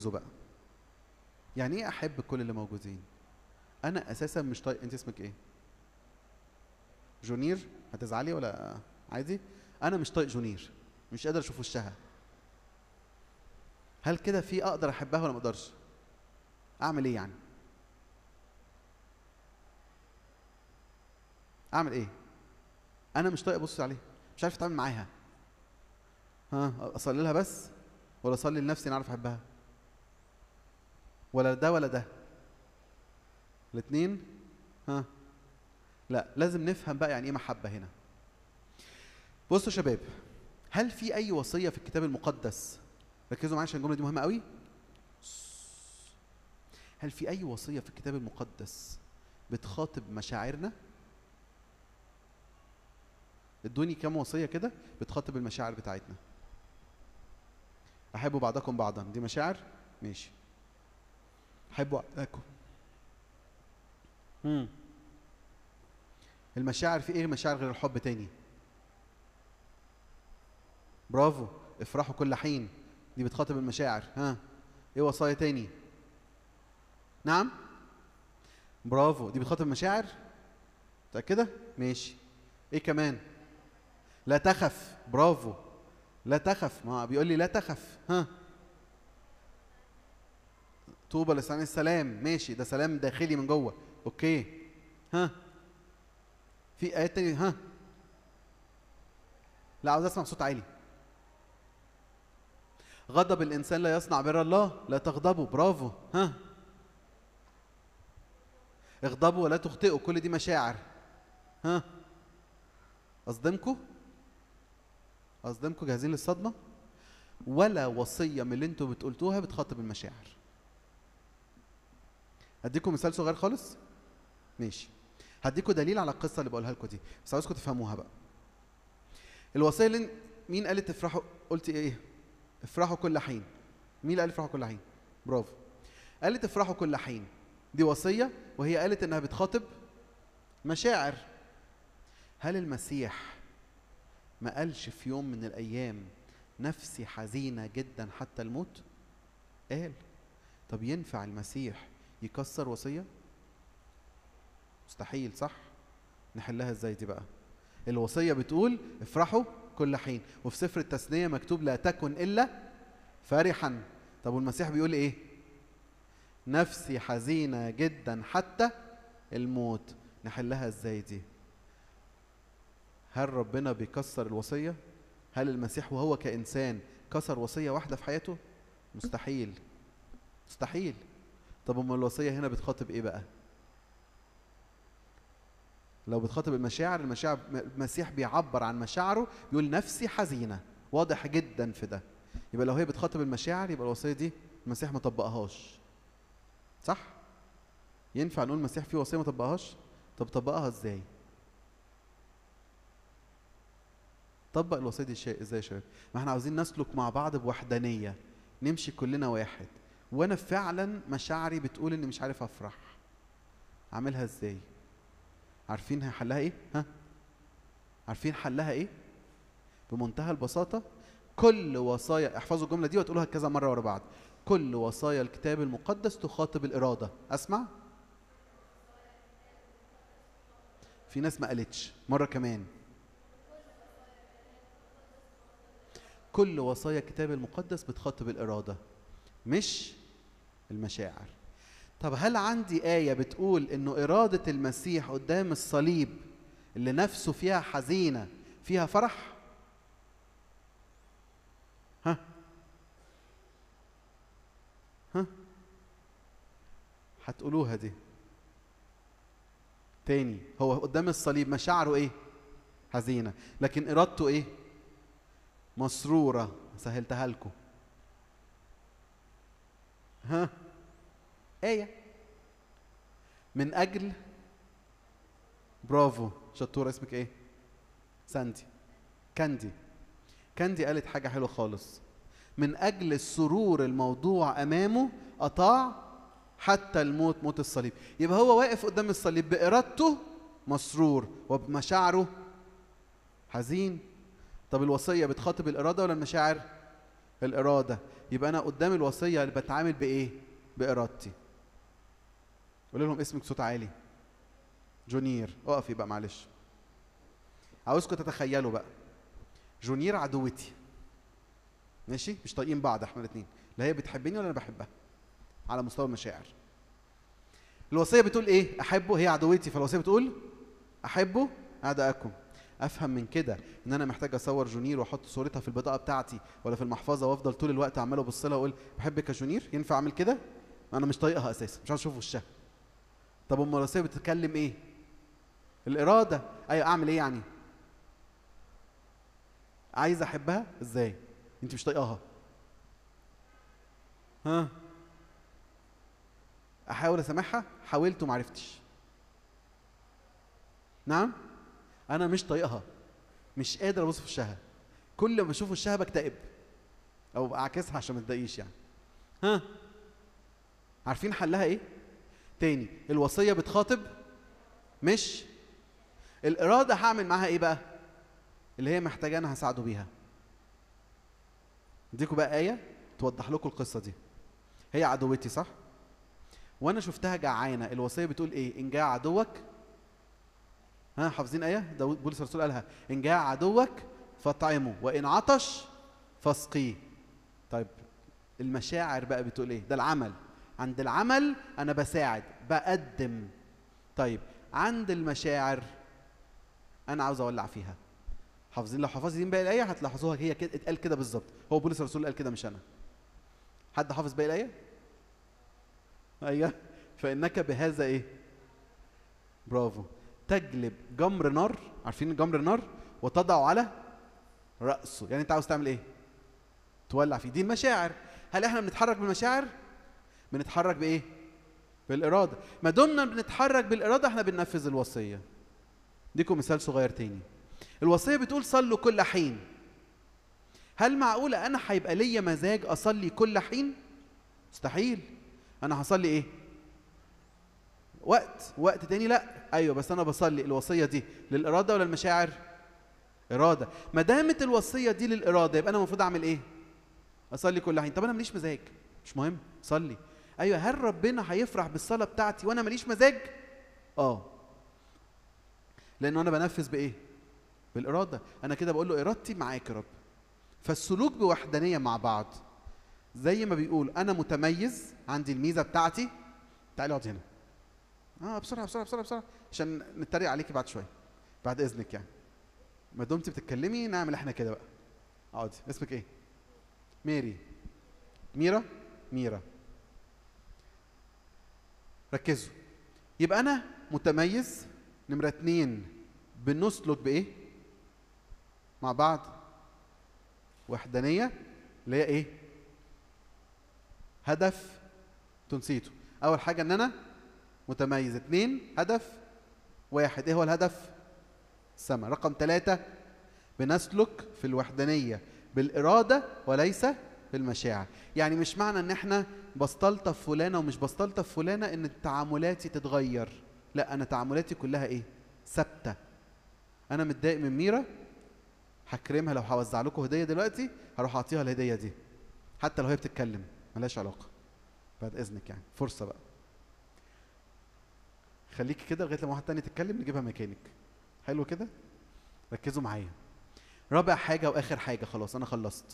بقى يعني ايه احب كل اللي موجودين انا اساسا مش طايق انت اسمك ايه جونير هتزعلي ولا عادي انا مش طايق جونير مش قادر اشوف وشها هل كده في اقدر احبها ولا ما اقدرش اعمل ايه يعني اعمل ايه انا مش طايق ابص عليها مش عارف اتعامل معاها ها اصلي لها بس ولا اصلي لنفسي انا اعرف احبها ولا ده ولا ده الاثنين ها لا لازم نفهم بقى يعني ايه محبه هنا بصوا يا شباب هل في اي وصيه في الكتاب المقدس ركزوا معايا عشان الجمله دي مهمه قوي هل في اي وصيه في الكتاب المقدس بتخاطب مشاعرنا ادوني كام وصيه كده بتخاطب المشاعر بتاعتنا احبوا بعضكم بعضا دي مشاعر ماشي احبوا اعدائكم امم المشاعر في ايه مشاعر غير الحب تاني برافو افرحوا كل حين دي بتخاطب المشاعر ها ايه وصايا تاني نعم برافو دي بتخاطب المشاعر متأكدة ماشي ايه كمان لا تخف برافو لا تخف ما بيقول لي لا تخف ها طوبى لسان السلام ماشي ده سلام داخلي من جوه اوكي ها في ايات تانية ها لا عاوز اسمع صوت عالي غضب الانسان لا يصنع بر الله لا تغضبوا برافو ها اغضبوا ولا تخطئوا كل دي مشاعر ها اصدمكم اصدمكم جاهزين للصدمه ولا وصيه من اللي انتوا بتقولتوها بتخاطب المشاعر هديكم مثال صغير خالص ماشي هديكم دليل على القصه اللي بقولها لكم دي بس عاوزكم تفهموها بقى الوصيه اللي مين قالت افرحوا قلت ايه افرحوا كل حين مين اللي قال افرحوا كل حين برافو قالت افرحوا كل حين دي وصيه وهي قالت انها بتخاطب مشاعر هل المسيح ما قالش في يوم من الايام نفسي حزينه جدا حتى الموت قال طب ينفع المسيح يكسر وصيه مستحيل صح نحلها ازاي دي بقى الوصيه بتقول افرحوا كل حين وفي سفر التثنيه مكتوب لا تكن الا فرحا طب والمسيح بيقول ايه نفسي حزينه جدا حتى الموت نحلها ازاي دي هل ربنا بيكسر الوصيه هل المسيح وهو كانسان كسر وصيه واحده في حياته مستحيل مستحيل طب امال الوصيه هنا بتخاطب ايه بقى لو بتخاطب المشاعر المشاعر المسيح بيعبر عن مشاعره بيقول نفسي حزينه واضح جدا في ده يبقى لو هي بتخاطب المشاعر يبقى الوصيه دي المسيح ما طبقهاش صح ينفع نقول المسيح فيه وصيه ما طبقهاش طب طبقها ازاي طبق الوصيه دي ازاي يا شباب ما احنا عاوزين نسلك مع بعض بوحدانيه نمشي كلنا واحد وانا فعلا مشاعري بتقول اني مش عارف افرح اعملها ازاي عارفين حلها ايه ها عارفين حلها ايه بمنتهى البساطه كل وصايا احفظوا الجمله دي وتقولوها كذا مره ورا بعض كل وصايا الكتاب المقدس تخاطب الاراده اسمع في ناس ما قالتش مره كمان كل وصايا الكتاب المقدس بتخاطب الاراده مش المشاعر طب هل عندي آية بتقول إنه إرادة المسيح قدام الصليب اللي نفسه فيها حزينة فيها فرح؟ ها؟ ها؟ هتقولوها دي تاني هو قدام الصليب مشاعره إيه؟ حزينة لكن إرادته إيه؟ مسرورة سهلتها لكم ها؟ آية من أجل برافو شطورة اسمك إيه؟ ساندي كاندي كاندي قالت حاجة حلوة خالص من أجل السرور الموضوع أمامه أطاع حتى الموت موت الصليب يبقى هو واقف قدام الصليب بإرادته مسرور وبمشاعره حزين طب الوصية بتخاطب الإرادة ولا المشاعر؟ الإرادة يبقى انا قدام الوصيه اللي بتعامل بايه بارادتي قول لهم اسمك صوت عالي جونير اقف يبقى معلش عاوزكم تتخيلوا بقى جونير عدوتي ماشي مش طايقين بعض احنا الاثنين لا هي بتحبني ولا انا بحبها على مستوى المشاعر الوصيه بتقول ايه احبه هي عدوتي فالوصيه بتقول احبه اعداءكم افهم من كده ان انا محتاج اصور جونير واحط صورتها في البطاقه بتاعتي ولا في المحفظه وافضل طول الوقت عمال ابص لها واقول بحبك يا جونير ينفع اعمل كده انا مش طايقها اساسا مش عايز اشوف وشها طب امال الوصيه بتتكلم ايه الاراده ايوه اعمل ايه يعني عايز احبها ازاي انت مش طايقاها ها احاول اسامحها حاولت وما عرفتش نعم انا مش طايقها مش قادر ابص في وشها كل ما اشوف وشها بكتئب او بعكسها عشان ما تضايقيش يعني ها عارفين حلها ايه تاني الوصيه بتخاطب مش الاراده هعمل معاها ايه بقى اللي هي محتاجه انا هساعده بيها اديكم بقى ايه توضح لكم القصه دي هي عدوتي صح وانا شفتها جعانه الوصيه بتقول ايه ان جاع عدوك ها حافظين ايه داود بولس الرسول قالها ان جاع عدوك فاطعمه وان عطش فاسقيه طيب المشاعر بقى بتقول ايه ده العمل عند العمل انا بساعد بقدم طيب عند المشاعر انا عاوز اولع فيها حافظين لو حافظين باقي الايه هتلاحظوها هي كده اتقال كده بالظبط هو بولس الرسول قال كده مش انا حد حافظ باقي الايه ايوه فانك بهذا ايه برافو تجلب جمر نار عارفين جمر نار وتضع على راسه يعني انت عاوز تعمل ايه تولع فيه دي المشاعر هل احنا بنتحرك بالمشاعر بنتحرك بايه بالاراده ما دمنا بنتحرك بالاراده احنا بننفذ الوصيه ديكم مثال صغير تاني الوصيه بتقول صلوا كل حين هل معقوله انا هيبقى ليا مزاج اصلي كل حين مستحيل انا هصلي ايه وقت وقت تاني لا ايوه بس انا بصلي الوصيه دي للاراده ولا المشاعر اراده ما دامت الوصيه دي للاراده يبقى انا المفروض اعمل ايه اصلي كل حين طب انا ماليش مزاج مش مهم صلي ايوه هل ربنا هيفرح بالصلاه بتاعتي وانا ماليش مزاج اه لانه انا بنفذ بايه بالاراده انا كده بقول له ارادتي معاك يا رب فالسلوك بوحدانيه مع بعض زي ما بيقول انا متميز عندي الميزه بتاعتي تعالي اقعد هنا اه بسرعه بسرعه بسرعه بسرعه عشان نتريق عليكي بعد شويه بعد اذنك يعني ما دمتي بتتكلمي نعمل احنا كده بقى اقعدي اسمك ايه ميري ميرا ميرا ركزوا يبقى انا متميز نمرة اتنين بنسلك بايه مع بعض وحدانية اللي هي ايه هدف تنسيته اول حاجة ان انا متميز اتنين هدف واحد ايه هو الهدف السماء رقم ثلاثة بنسلك في الوحدانية بالإرادة وليس بالمشاعر يعني مش معنى ان احنا بستلطف فلانة ومش بستلطف فلانة ان تعاملاتي تتغير لا انا تعاملاتي كلها ايه ثابتة انا متضايق من ميرا هكرمها لو هوزع لكم هدية دلوقتي هروح اعطيها الهدية دي حتى لو هي بتتكلم ملهاش علاقة بعد اذنك يعني فرصة بقى خليكي كده لغايه لما واحد تاني تتكلم نجيبها مكانك حلو كده ركزوا معايا رابع حاجه واخر حاجه خلاص انا خلصت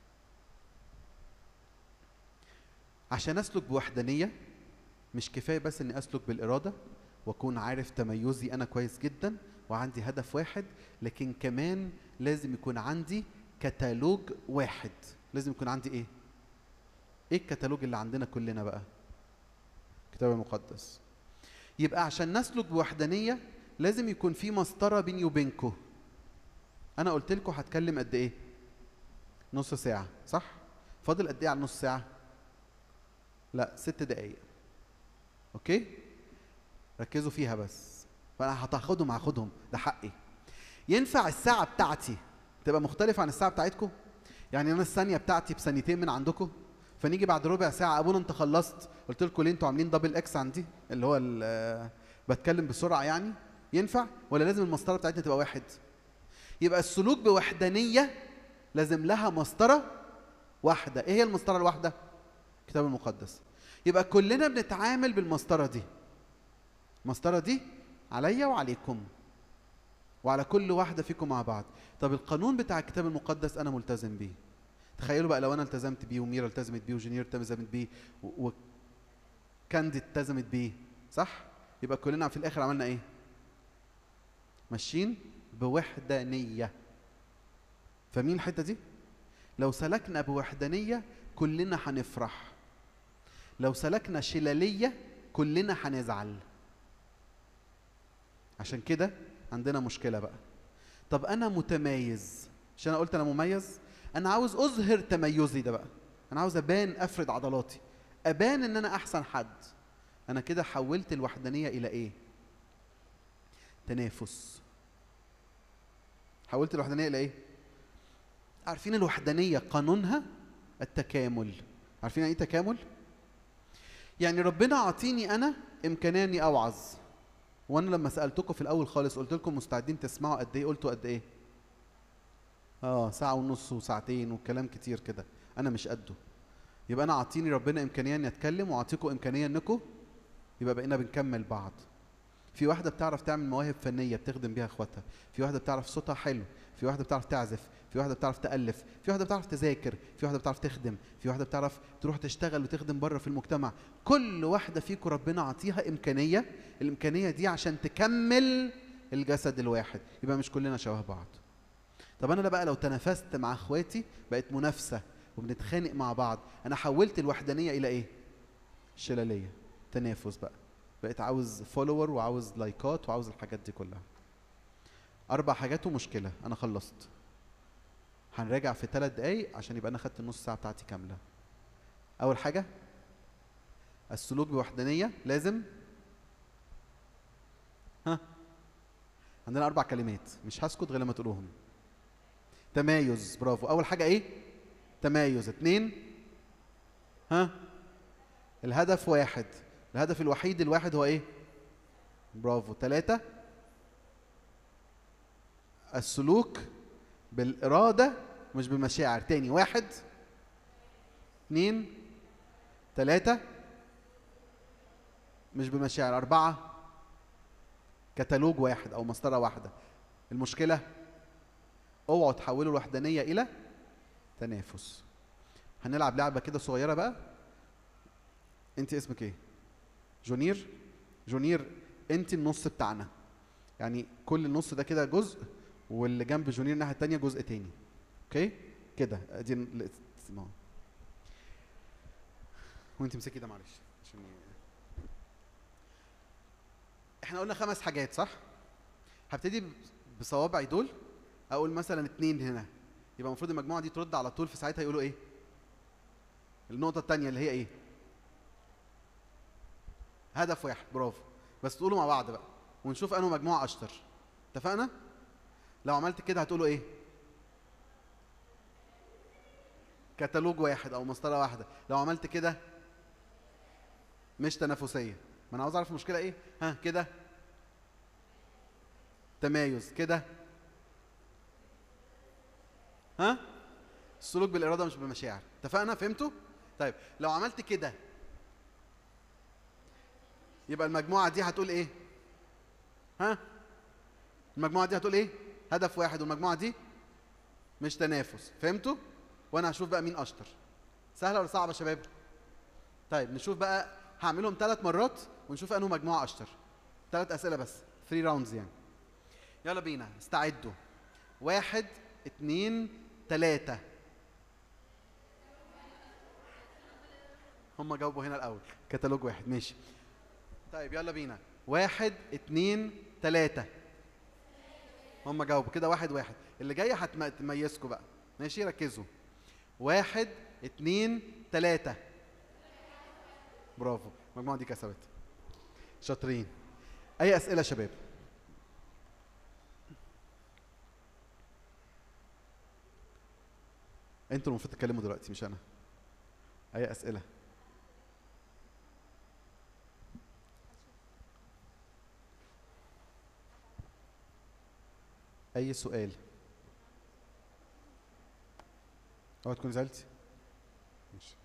عشان اسلك بوحدانيه مش كفايه بس اني اسلك بالاراده واكون عارف تميزي انا كويس جدا وعندي هدف واحد لكن كمان لازم يكون عندي كتالوج واحد لازم يكون عندي ايه ايه الكتالوج اللي عندنا كلنا بقى الكتاب المقدس يبقى عشان نسلك بوحدانيه لازم يكون في مسطره بيني وبينكم انا قلت لكم هتكلم قد ايه نص ساعه صح فاضل قد ايه على نص ساعه لا ست دقايق اوكي ركزوا فيها بس فانا هتاخدهم هاخدهم ده حقي ينفع الساعه بتاعتي تبقى مختلفه عن الساعه بتاعتكم يعني انا الثانيه بتاعتي بثانيتين من عندكم فنيجي بعد ربع ساعه ابونا انت خلصت قلت لكم ليه انتوا عاملين دبل اكس عندي اللي هو بتكلم بسرعه يعني ينفع ولا لازم المسطره بتاعتنا تبقى واحد يبقى السلوك بوحدانيه لازم لها مسطره واحده ايه هي المسطره الواحده الكتاب المقدس يبقى كلنا بنتعامل بالمسطره دي المسطره دي عليا وعليكم وعلى كل واحده فيكم مع بعض طب القانون بتاع الكتاب المقدس انا ملتزم بيه تخيلوا بقى لو انا التزمت بيه وميرا التزمت بيه وجونير التزمت بيه و- وكاندي التزمت بيه صح يبقى كلنا في الاخر عملنا ايه ماشيين بوحدانيه فاهمين الحته دي لو سلكنا بوحدانيه كلنا هنفرح لو سلكنا شلاليه كلنا هنزعل عشان كده عندنا مشكله بقى طب انا متميز مش انا قلت انا مميز انا عاوز اظهر تميزي ده بقى انا عاوز ابان افرد عضلاتي ابان ان انا احسن حد انا كده حولت الوحدانيه الى ايه تنافس حولت الوحدانيه الى ايه عارفين الوحدانيه قانونها التكامل عارفين يعني ايه تكامل يعني ربنا عاطيني انا امكانيه اني اوعظ وانا لما سالتكم في الاول خالص قلت لكم مستعدين تسمعوا قد ايه قلتوا قد ايه اه ساعه ونص وساعتين والكلام كتير كده انا مش قده يبقى انا عاطيني ربنا امكانيه اني اتكلم واعطيكم امكانيه انكم يبقى بقينا بنكمل بعض في واحده بتعرف تعمل مواهب فنيه بتخدم بيها اخواتها في واحده بتعرف صوتها حلو في واحده بتعرف تعزف في واحده بتعرف تالف في واحده بتعرف تذاكر في واحده بتعرف تخدم في واحده بتعرف تروح تشتغل وتخدم بره في المجتمع كل واحده فيكم ربنا عطيها امكانيه الامكانيه دي عشان تكمل الجسد الواحد يبقى مش كلنا شبه بعض طب انا بقى لو تنافست مع اخواتي بقت منافسه وبنتخانق مع بعض انا حولت الوحدانيه الى ايه شلاليه تنافس بقى بقيت عاوز فولور وعاوز لايكات وعاوز الحاجات دي كلها اربع حاجات ومشكله انا خلصت هنراجع في ثلاث دقايق عشان يبقى انا خدت النص ساعه بتاعتي كامله اول حاجه السلوك بوحدانيه لازم ها عندنا اربع كلمات مش هسكت غير لما تقولوهم تمايز برافو اول حاجه ايه تمايز اتنين ها الهدف واحد الهدف الوحيد الواحد هو ايه برافو ثلاثة السلوك بالإرادة مش بالمشاعر تاني واحد اتنين ثلاثة مش بالمشاعر أربعة كتالوج واحد أو مسطرة واحدة المشكلة اوعوا تحولوا الوحدانية إلى تنافس هنلعب لعبة كده صغيرة بقى انت اسمك ايه جونير جونير انت النص بتاعنا يعني كل النص ده كده جزء واللي جنب جونير الناحيه التانية جزء تاني اوكي كده ادي ال- اسمعوا. وانت امسكي ده معلش عشان ي- احنا قلنا خمس حاجات صح هبتدي ب- بصوابعي دول اقول مثلا اتنين هنا يبقى المفروض المجموعه دي ترد على طول في ساعتها يقولوا ايه النقطه التانية اللي هي ايه هدف واحد برافو بس تقولوا مع بعض بقى ونشوف انه مجموعه اشطر اتفقنا لو عملت كده هتقولوا ايه كتالوج واحد او مسطره واحده لو عملت كده مش تنافسيه ما انا عاوز اعرف المشكله ايه ها كده تمايز كده ها السلوك بالاراده مش بالمشاعر اتفقنا فهمتوا طيب لو عملت كده يبقى المجموعه دي هتقول ايه ها المجموعه دي هتقول ايه هدف واحد والمجموعه دي مش تنافس فهمتوا وانا هشوف بقى مين اشطر سهله ولا صعبه يا شباب طيب نشوف بقى هعملهم ثلاث مرات ونشوف انه مجموعه اشطر ثلاث اسئله بس 3 راوندز يعني يلا بينا استعدوا واحد اتنين تلاتة هم جاوبوا هنا الأول كتالوج واحد ماشي طيب يلا بينا واحد اتنين تلاتة هم جاوبوا كده واحد واحد اللي جاي هتميزكم بقى ماشي ركزوا واحد اتنين تلاتة برافو المجموعة دي كسبت شاطرين أي أسئلة يا شباب انتوا المفروض تتكلموا دلوقتي مش انا اي اسئله اي سؤال اوعى تكون زعلتي ماشي